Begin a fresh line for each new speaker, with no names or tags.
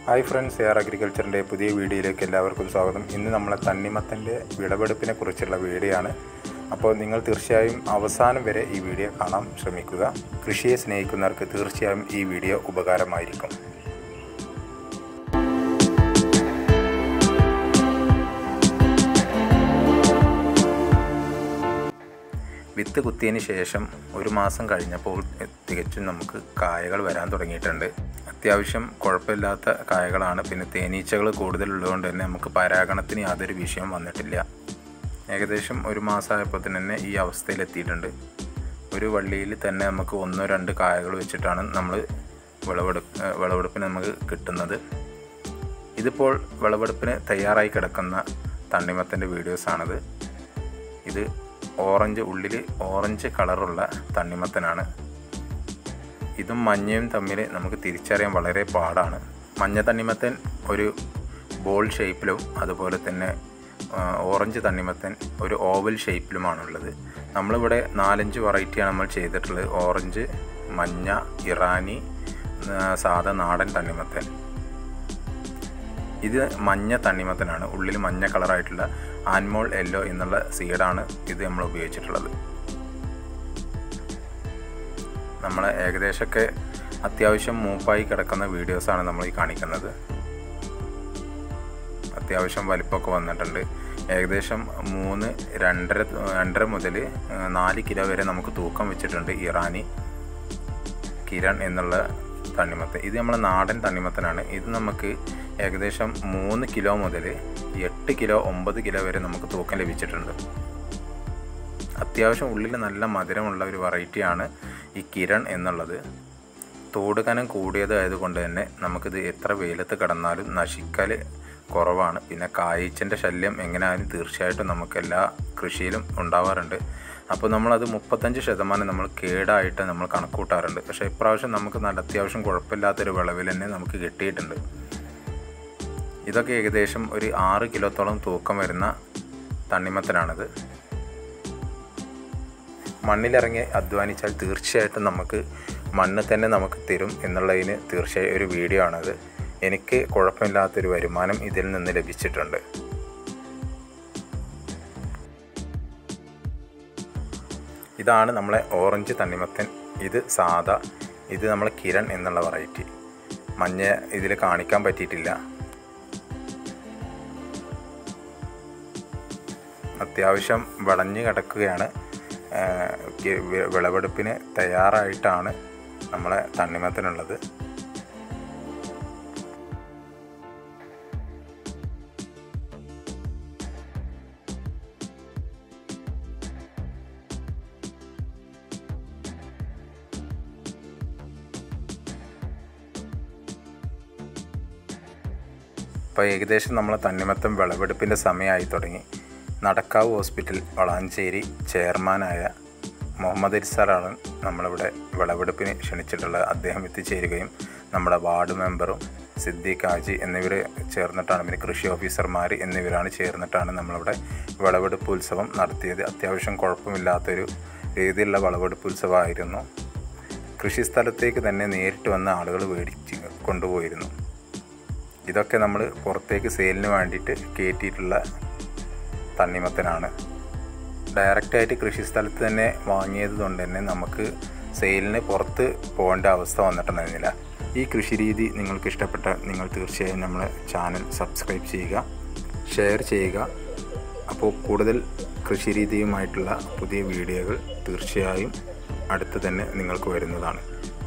hi friends air അഗ്രികൾച്ചറിൻ്റെ പുതിയ വീഡിയോയിലേക്ക് എല്ലാവർക്കും സ്വാഗതം ഇന്ന് നമ്മളെ തണ്ണിമത്തൻ്റെ വിളവെടുപ്പിനെ കുറിച്ചുള്ള വീഡിയോ ആണ് അപ്പോൾ നിങ്ങൾ തീർച്ചയായും അവസാനം വരെ ഈ വീഡിയോ കാണാൻ ശ്രമിക്കുക കൃഷിയെ സ്നേഹിക്കുന്നവർക്ക് തീർച്ചയായും ഈ വീഡിയോ ഉപകാരമായിരിക്കും വിത്ത് കുത്തിയതിന് ശേഷം ഒരു മാസം കഴിഞ്ഞപ്പോൾ തികച്ചും നമുക്ക് കായകൾ വരാൻ തുടങ്ങിയിട്ടുണ്ട് അത്യാവശ്യം കുഴപ്പമില്ലാത്ത കായകളാണ് പിന്നെ തേനീച്ചകൾ കൂടുതലുള്ളതുകൊണ്ട് തന്നെ നമുക്ക് പരാഗണത്തിന് യാതൊരു വിഷയം വന്നിട്ടില്ല ഏകദേശം ഒരു മാസമായപ്പോൾ തന്നെ ഈ അവസ്ഥയിലെത്തിയിട്ടുണ്ട് ഒരു വള്ളിയിൽ തന്നെ നമുക്ക് ഒന്നോ രണ്ട് കായകൾ വെച്ചിട്ടാണ് നമ്മൾ വിളവെടുപ്പ് വിളവെടുപ്പിന് നമുക്ക് കിട്ടുന്നത് ഇതിപ്പോൾ വിളവെടുപ്പിന് തയ്യാറായി കിടക്കുന്ന തണ്ണിമത്തൻ്റെ വീഡിയോസാണിത് ഇത് ഓറഞ്ച് ഉള്ളിൽ ഓറഞ്ച് കളറുള്ള തണ്ണിമത്തനാണ് ഇതും മഞ്ഞയും തമ്മിൽ നമുക്ക് തിരിച്ചറിയാൻ വളരെ പാടാണ് മഞ്ഞ തണ്ണിമത്തൻ ഒരു ബോൾ ഷേപ്പിലും അതുപോലെ തന്നെ ഓറഞ്ച് തണ്ണിമത്തൻ ഒരു ഓവൽ ഷേപ്പിലുമാണുള്ളത് നമ്മളിവിടെ നാലഞ്ച് വെറൈറ്റിയാണ് നമ്മൾ ചെയ്തിട്ടുള്ളത് ഓറഞ്ച് മഞ്ഞ ഇറാനി സാധാ നാടൻ തണ്ണിമത്തൻ ഇത് മഞ്ഞ തണ്ണിമത്തനാണ് ഉള്ളിൽ മഞ്ഞ കളറായിട്ടുള്ള ആൻമോൾ യെല്ലോ എന്നുള്ള സീഡാണ് ഇത് നമ്മൾ ഉപയോഗിച്ചിട്ടുള്ളത് നമ്മൾ ഏകദേശമൊക്കെ അത്യാവശ്യം മൂപ്പായി കിടക്കുന്ന വീഡിയോസാണ് നമ്മൾ ഈ കാണിക്കുന്നത് അത്യാവശ്യം വലിപ്പമൊക്കെ വന്നിട്ടുണ്ട് ഏകദേശം മൂന്ന് രണ്ടര രണ്ടര മുതൽ നാല് കിലോ വരെ നമുക്ക് തൂക്കം വെച്ചിട്ടുണ്ട് ഇറാനി കിരൺ എന്നുള്ള തണ്ണിമത്തൻ ഇത് നമ്മളെ നാടൻ തണ്ണിമത്തനാണ് ഇത് നമുക്ക് ഏകദേശം മൂന്ന് കിലോ മുതൽ എട്ട് കിലോ ഒമ്പത് കിലോ വരെ നമുക്ക് തൂക്കം ലഭിച്ചിട്ടുണ്ട് അത്യാവശ്യം ഉള്ളിൽ നല്ല മധുരമുള്ള ഒരു വെറൈറ്റിയാണ് ഈ കിരൺ എന്നുള്ളത് തോട് കനം കൂടിയതായതുകൊണ്ട് തന്നെ നമുക്കിത് എത്ര വെയിലത്ത് കിടന്നാലും നശിക്കൽ കുറവാണ് പിന്നെ കായ്ച്ചൻ്റെ ശല്യം എങ്ങനെയായാലും തീർച്ചയായിട്ടും നമുക്ക് എല്ലാ കൃഷിയിലും ഉണ്ടാവാറുണ്ട് അപ്പോൾ നമ്മളത് മുപ്പത്തഞ്ച് ശതമാനം നമ്മൾ കേടായിട്ട് നമ്മൾ കണക്കൂട്ടാറുണ്ട് പക്ഷേ ഇപ്രാവശ്യം നമുക്ക് നല്ല അത്യാവശ്യം കുഴപ്പമില്ലാത്തൊരു വിളവിൽ തന്നെ നമുക്ക് കിട്ടിയിട്ടുണ്ട് ഇതൊക്കെ ഏകദേശം ഒരു ആറ് കിലോത്തോളം തൂക്കം വരുന്ന തണ്ണിമത്തനാണിത് മണ്ണിലിറങ്ങി അധ്വാനിച്ചാൽ തീർച്ചയായിട്ടും നമുക്ക് മണ്ണ് തന്നെ നമുക്ക് തരും എന്നുള്ളതിന് തീർച്ചയായും ഒരു വീഡിയോ ആണത് എനിക്ക് കുഴപ്പമില്ലാത്തൊരു വരുമാനം ഇതിൽ നിന്ന് ലഭിച്ചിട്ടുണ്ട് ഇതാണ് നമ്മളെ ഓറഞ്ച് തണ്ണിമത്തൻ ഇത് സാദാ ഇത് നമ്മളെ കിരൺ എന്നുള്ള വെറൈറ്റി മഞ്ഞ ഇതിൽ കാണിക്കാൻ പറ്റിയിട്ടില്ല അത്യാവശ്യം വിളഞ്ഞു കിടക്കുകയാണ് വിളവെടുപ്പിന് തയ്യാറായിട്ടാണ് നമ്മളെ തണ്ണിമത്തനുള്ളത് ഇപ്പോൾ ഏകദേശം നമ്മൾ തണ്ണിമത്തം വിളവെടുപ്പിൻ്റെ സമയമായി തുടങ്ങി നടക്കാവ് ഹോസ്പിറ്റൽ വളാഞ്ചേരി ചെയർമാനായ മുഹമ്മദ് ഇർസാറാണ് നമ്മളിവിടെ വിളവെടുപ്പിന് ക്ഷണിച്ചിട്ടുള്ളത് അദ്ദേഹം എത്തിച്ചേരുകയും നമ്മുടെ വാർഡ് മെമ്പറും സിദ്ദീഖ് ഹാജി എന്നിവർ ചേർന്നിട്ടാണ് പിന്നെ കൃഷി ഓഫീസർമാർ എന്നിവരാണ് ചേർന്നിട്ടാണ് നമ്മളിവിടെ വിളവെടുപ്പ് ഉത്സവം നടത്തിയത് അത്യാവശ്യം കുഴപ്പമില്ലാത്തൊരു രീതിയിലുള്ള വിളവെടുപ്പ് ഉത്സവമായിരുന്നു കൃഷി സ്ഥലത്തേക്ക് തന്നെ നേരിട്ട് വന്ന ആളുകൾ മേടിച്ച് കൊണ്ടുപോയിരുന്നു ഇതൊക്കെ നമ്മൾ പുറത്തേക്ക് സെയിലിന് വേണ്ടിയിട്ട് കയറ്റിയിട്ടുള്ള തണ്ണിമത്തനാണ് ഡയറക്റ്റായിട്ട് കൃഷി സ്ഥലത്ത് തന്നെ വാങ്ങിയത് കൊണ്ട് തന്നെ നമുക്ക് സെയിലിന് പുറത്ത് പോകേണ്ട അവസ്ഥ വന്നിട്ടുണ്ടായിരുന്നില്ല ഈ കൃഷി രീതി നിങ്ങൾക്ക് ഇഷ്ടപ്പെട്ട നിങ്ങൾ തീർച്ചയായും നമ്മളെ ചാനൽ സബ്സ്ക്രൈബ് ചെയ്യുക ഷെയർ ചെയ്യുക അപ്പോൾ കൂടുതൽ കൃഷി രീതിയുമായിട്ടുള്ള പുതിയ വീഡിയോകൾ തീർച്ചയായും അടുത്ത് തന്നെ നിങ്ങൾക്ക് വരുന്നതാണ്